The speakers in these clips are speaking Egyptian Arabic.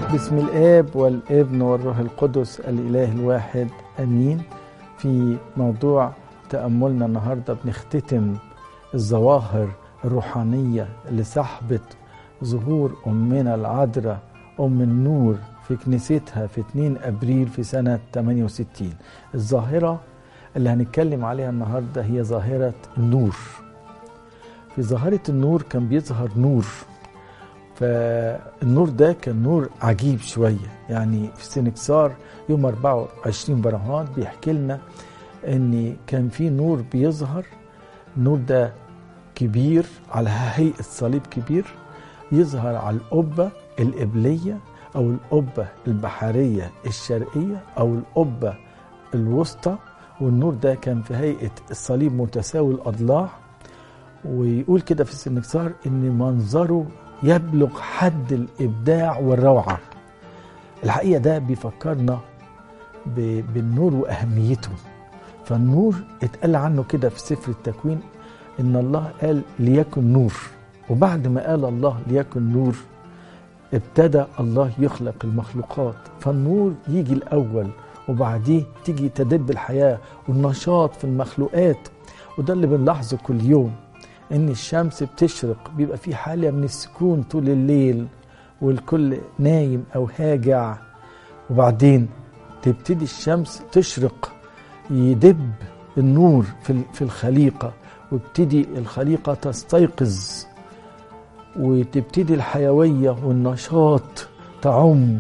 باسم الاب والابن والروح القدس الاله الواحد امين في موضوع تاملنا النهارده بنختتم الظواهر الروحانيه اللي صاحبت ظهور امنا العذراء ام النور في كنيستها في 2 ابريل في سنه 68 الظاهره اللي هنتكلم عليها النهارده هي ظاهره النور في ظاهره النور كان بيظهر نور فالنور ده كان نور عجيب شوية يعني في سنكسار يوم 24 برهان بيحكي لنا ان كان في نور بيظهر النور ده كبير على هيئة صليب كبير يظهر على القبة القبلية أو القبة البحرية الشرقية أو القبة الوسطى والنور ده كان في هيئة الصليب متساوي الأضلاع ويقول كده في السنكسار ان منظره يبلغ حد الابداع والروعه الحقيقه ده بيفكرنا بالنور واهميته فالنور اتقال عنه كده في سفر التكوين ان الله قال ليكن نور وبعد ما قال الله ليكن نور ابتدى الله يخلق المخلوقات فالنور يجي الاول وبعديه تيجي تدب الحياه والنشاط في المخلوقات وده اللي بنلاحظه كل يوم ان الشمس بتشرق بيبقى في حاله من السكون طول الليل والكل نايم او هاجع وبعدين تبتدي الشمس تشرق يدب النور في في الخليقه وابتدي الخليقه تستيقظ وتبتدي الحيويه والنشاط تعم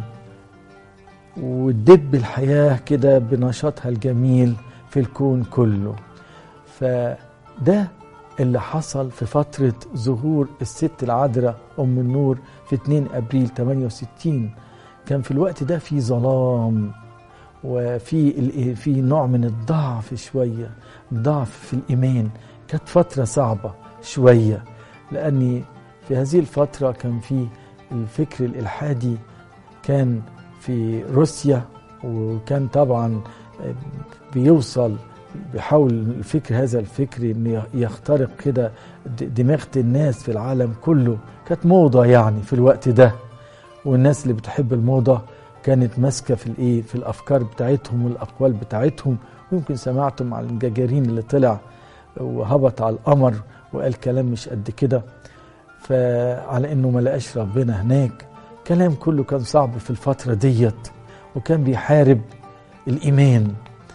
وتدب الحياه كده بنشاطها الجميل في الكون كله فده اللي حصل في فترة ظهور الست العذراء أم النور في 2 أبريل 68 كان في الوقت ده في ظلام وفي في نوع من الضعف شوية ضعف في الإيمان كانت فترة صعبة شوية لأني في هذه الفترة كان في الفكر الإلحادي كان في روسيا وكان طبعا بيوصل بيحاول الفكر هذا الفكر ان يخترق كده دماغة الناس في العالم كله كانت موضة يعني في الوقت ده والناس اللي بتحب الموضة كانت ماسكة في الايه في الافكار بتاعتهم والاقوال بتاعتهم ويمكن سمعتم على الجاجارين اللي طلع وهبط على القمر وقال كلام مش قد كده فعلى انه ما لقاش ربنا هناك كلام كله كان صعب في الفترة ديت وكان بيحارب الايمان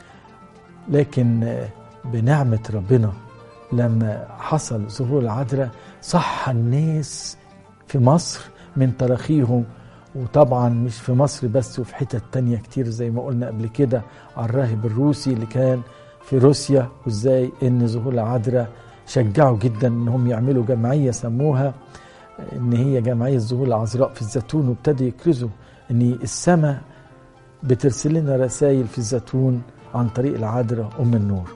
لكن بنعمة ربنا لما حصل ظهور العذراء صح الناس في مصر من تراخيهم وطبعا مش في مصر بس وفي حتت تانية كتير زي ما قلنا قبل كده على الراهب الروسي اللي كان في روسيا وازاي ان ظهور العذراء شجعوا جدا انهم يعملوا جمعية سموها ان هي جمعية ظهور العذراء في الزيتون وابتدوا يكرزوا ان السماء بترسل لنا رسائل في الزيتون عن طريق العذراء أم النور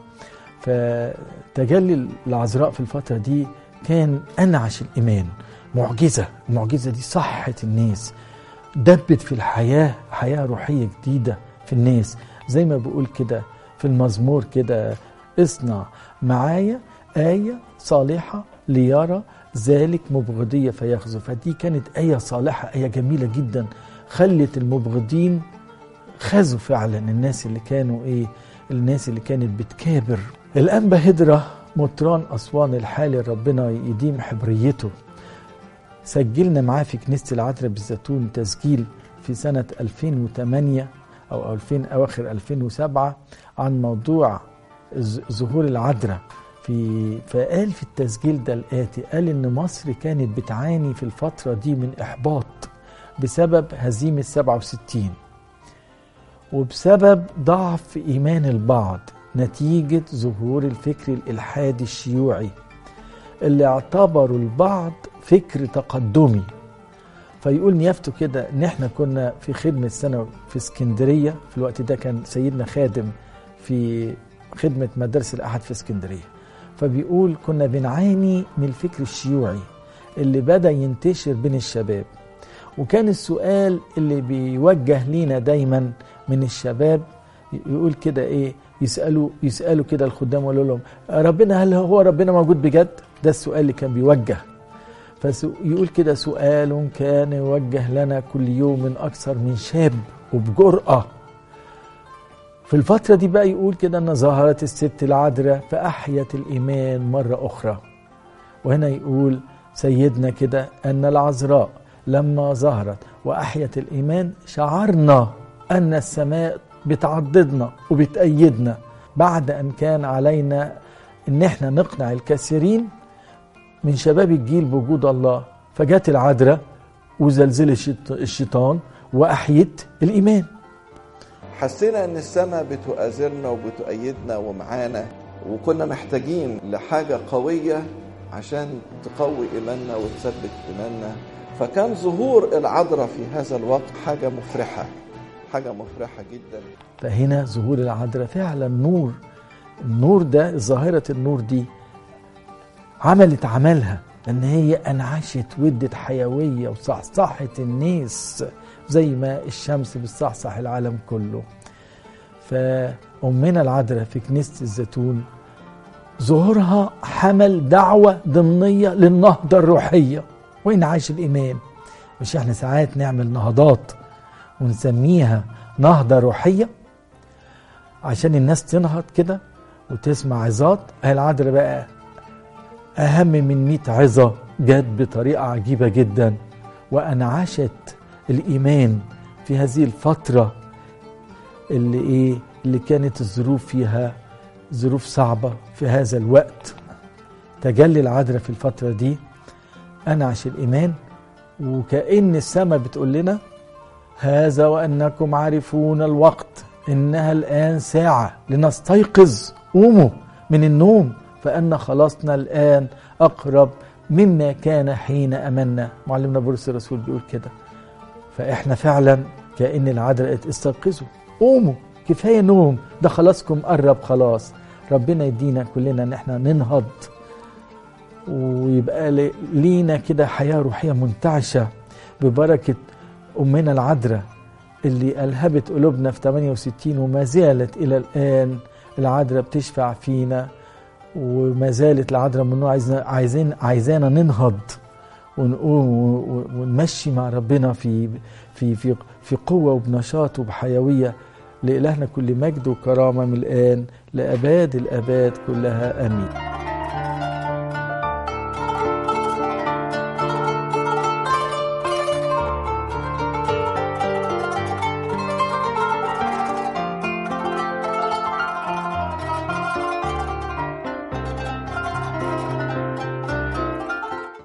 فتجلي العذراء في الفترة دي كان أنعش الإيمان معجزة المعجزة دي صحت الناس دبت في الحياة حياة روحية جديدة في الناس زي ما بقول كده في المزمور كده اصنع معايا آية صالحة ليرى ذلك مبغضية فيخزو فدي كانت آية صالحة آية جميلة جدا خلت المبغضين خذوا فعلا الناس اللي كانوا ايه الناس اللي كانت بتكابر الانبا هدرة مطران اسوان الحالي ربنا يديم حبريته سجلنا معاه في كنيسة العذراء بالزيتون تسجيل في سنة 2008 أو 2000 أواخر 2007 عن موضوع ظهور العذراء في فقال في التسجيل ده الآتي قال إن مصر كانت بتعاني في الفترة دي من إحباط بسبب هزيمة 67 وبسبب ضعف ايمان البعض نتيجه ظهور الفكر الالحادي الشيوعي اللي اعتبروا البعض فكر تقدمي فيقول نيافته كده ان احنا كنا في خدمه سنه في اسكندريه في الوقت ده كان سيدنا خادم في خدمه مدارس الاحد في اسكندريه فبيقول كنا بنعاني من الفكر الشيوعي اللي بدا ينتشر بين الشباب وكان السؤال اللي بيوجه لينا دايما من الشباب يقول كده ايه يسالوا يسالوا كده الخدام ويقولوا لهم ربنا هل هو ربنا موجود بجد؟ ده السؤال اللي كان بيوجه فيقول كده سؤال كان يوجه لنا كل يوم من أكثر من شاب وبجرأة في الفترة دي بقى يقول كده أن ظهرت الست العذراء فأحيت الإيمان مرة أخرى وهنا يقول سيدنا كده أن العذراء لما ظهرت وأحيت الإيمان شعرنا أن السماء بتعضدنا وبتأيدنا بعد أن كان علينا أن احنا نقنع الكثيرين من شباب الجيل بوجود الله فجت العذراء وزلزل الشيطان وأحيت الإيمان حسينا ان السماء بتؤازرنا وبتؤيدنا ومعانا وكنا محتاجين لحاجة قوية عشان تقوي إيماننا وتثبت إيماننا فكان ظهور العذراء في هذا الوقت حاجة مفرحة حاجة مفرحة جدا فهنا ظهور العذراء فعلا نور النور ده ظاهرة النور دي عملت عملها ان هي انعشت ودت حيويه وصحصحت الناس زي ما الشمس بتصحصح العالم كله فامنا العذراء في كنيسه الزيتون ظهورها حمل دعوه ضمنيه للنهضه الروحيه وانعاش الايمان مش احنا ساعات نعمل نهضات ونسميها نهضه روحيه عشان الناس تنهض كده وتسمع عظات العذراء بقى أهم من مئة عظة جت بطريقة عجيبة جدا وأنعشت الإيمان في هذه الفترة اللي إيه اللي كانت الظروف فيها ظروف صعبة في هذا الوقت تجلي العذراء في الفترة دي أنعش الإيمان وكأن السماء بتقول لنا هذا وأنكم عارفون الوقت إنها الآن ساعة لنستيقظ قوموا من النوم فأن خلاصنا الآن أقرب مما كان حين أمنا معلمنا بولس الرسول بيقول كده فإحنا فعلا كأن العذراء استيقظوا قوموا كفاية نوم ده خلاصكم قرب خلاص ربنا يدينا كلنا ان احنا ننهض ويبقى لينا كده حياة روحية منتعشة ببركة أمنا العذراء اللي ألهبت قلوبنا في 68 وما زالت إلى الآن العذراء بتشفع فينا وما زالت العذراء من عايزين عايزين عايزانا ننهض ونقوم ونمشي مع ربنا في في في في قوه وبنشاط وبحيويه لإلهنا كل مجد وكرامه من الآن لأباد الآباد كلها آمين